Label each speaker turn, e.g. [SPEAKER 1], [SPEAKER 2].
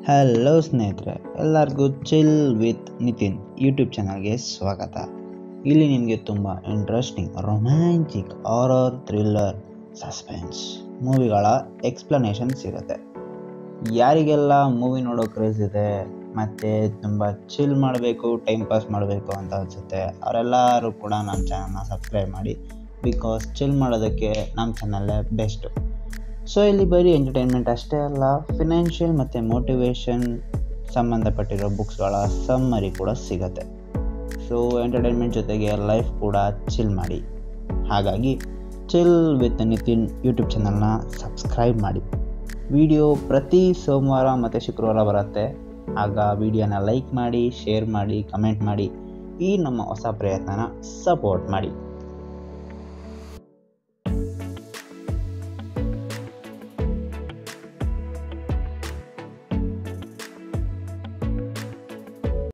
[SPEAKER 1] hello ಸ್ನೇಹಿತರೆ ಎಲ್ಲರಿಗೂ chill with Nitin YouTube ಚಾನಲ್ಗೆ ಸ್ವಾಗತ ಇಲ್ಲಿ ನಿಮಗೆ ತುಂಬ interesting romantic horror thriller suspense ಮೂವಿಗಳ ಎಕ್ಸ್ಪ್ಲನೇಷನ್ ಸಿಗುತ್ತೆ ಯಾರಿಗೆಲ್ಲ ಮೂವಿ ನೋಡೋ ಕ್ರೇಜ್ ಇದೆ ಮತ್ತು ತುಂಬ ಚಿಲ್ ಮಾಡಬೇಕು ಟೈಮ್ ಪಾಸ್ ಮಾಡಬೇಕು ಅಂತ ಅನಿಸುತ್ತೆ ಅವರೆಲ್ಲರೂ ಕೂಡ ನಮ್ಮ ಚಾನಲ್ನ ಸಬ್ಸ್ಕ್ರೈಬ್ ಮಾಡಿ ಬಿಕಾಸ್ ಚಿಲ್ ಮಾಡೋದಕ್ಕೆ ನಮ್ಮ ಚಾನಲ್ಲೇ ಬೆಸ್ಟು ಸೊ ಇಲ್ಲಿ ಬರೀ ಎಂಟರ್ಟೈನ್ಮೆಂಟ್ ಅಷ್ಟೇ ಅಲ್ಲ ಫಿನಾನ್ಷಿಯಲ್ ಮತ್ತು ಮೋಟಿವೇಶನ್ ಸಂಬಂಧಪಟ್ಟಿರೋ ಬುಕ್ಸ್ಗಳ ಸಮ್ಮರಿ ಕೂಡ ಸಿಗುತ್ತೆ ಸೊ ಎಂಟರ್ಟೈನ್ಮೆಂಟ್ ಜೊತೆಗೆ ಲೈಫ್ ಕೂಡ ಚಿಲ್ ಮಾಡಿ ಹಾಗಾಗಿ ಚಿಲ್ ವಿತ್ ನಿತಿನ್ ಯೂಟ್ಯೂಬ್ ಚಾನಲ್ನ ಸಬ್ಸ್ಕ್ರೈಬ್ ಮಾಡಿ ವಿಡಿಯೋ ಪ್ರತಿ ಸೋಮವಾರ ಮತ್ತು ಶುಕ್ರವಾರ ಬರುತ್ತೆ ಆಗ ವಿಡಿಯೋನ ಲೈಕ್ ಮಾಡಿ ಶೇರ್ ಮಾಡಿ ಕಮೆಂಟ್ ಮಾಡಿ ಈ ನಮ್ಮ ಹೊಸ ಪ್ರಯತ್ನನ ಸಪೋರ್ಟ್ ಮಾಡಿ